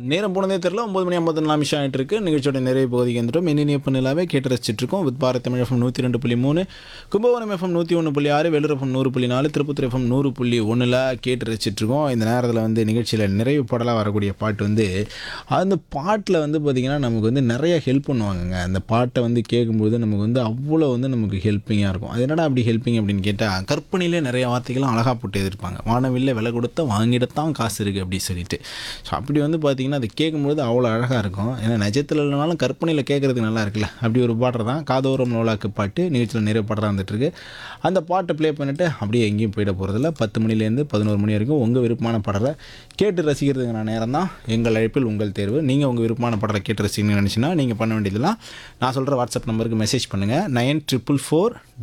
நேரம் போனதே தெரியல ஒன்பது மணி ஐம்பத்தி நாலு நிமிஷம் ஆகிட்டு இருக்கு நிகழ்ச்சியோட நிறைய பகுதிக்கு வந்துட்டோம் மின்னி எப்போ நிலாவே கேட்டு ரசிச்சிட்டு இருக்கோம் வித் பாரத் தமிழ் எஃப்எம் நூற்றி ரெண்டு புள்ளி மூணு கும்பகோணம் எஃப்எம் நூற்றி ஒன்று புள்ளி ஆறு வேலூர் எஃப்எம் நூறு புள்ளி நாலு திருப்பத்தூர் எஃப்எம் நூறு புள்ளி ஒன்றில் கேட்டு ரசிச்சிட்டு இருக்கோம் இந்த நேரத்தில் வந்து நிகழ்ச்சியில் நிறைவு பாடலாக வரக்கூடிய பாட்டு வந்து அந்த பாட்டில் வந்து பார்த்திங்கன்னா நமக்கு வந்து நிறைய ஹெல்ப் பண்ணுவாங்கங்க அந்த பாட்டை வந்து கேட்கும்போது நமக்கு வந்து அவ்வளோ வந்து நமக்கு ஹெல்ப்பிங்காக இருக்கும் அது என்னடா அப்படி ஹெல்ப்பிங் அப்படின்னு கேட்டால் கற்பனையிலே நிறைய வார்த்தைகளும் அழகாக போட்டு எதிர்ப்பாங்க வானவில்லை விலை கொடுத்தா வாங்கிடத்தான் காசு இருக்குது அப்படி சொல்லிட்டு ஸோ அப்படி வந்து பார்த்திங்கன்னா அதை கேட்கும்போது அவ்வளோ அழகாக இருக்கும் ஏன்னா நிஜத்தில் இல்லைனாலும் கற்பனையில் கேட்குறதுக்கு நல்லா இருக்குல்ல அப்படி ஒரு பாடுறது தான் காதோரம் நோலாக்கு பாட்டு நிகழ்ச்சியில் நிறைய பாடுறா வந்துட்டுருக்கு அந்த பாட்டை ப்ளே பண்ணிவிட்டு அப்படியே எங்கேயும் போயிட போகிறதில்ல பத்து மணிலேருந்து பதினோரு மணி வரைக்கும் உங்கள் விருப்பமான பாடலை கேட்டு ரசிக்கிறதுக்கான நேரம் தான் எங்கள் அழைப்பில் உங்கள் தேர்வு நீங்கள் உங்கள் விருப்பமான பாடலை கேட்டு ரசிக்கணும்னு நினச்சின்னா நீங்கள் பண்ண வேண்டியதெல்லாம் நான் சொல்கிற வாட்ஸ்அப் நம்பருக்கு மெசேஜ் பண்ணுங்கள் நைன் ட்ரிபிள் ஃபோர்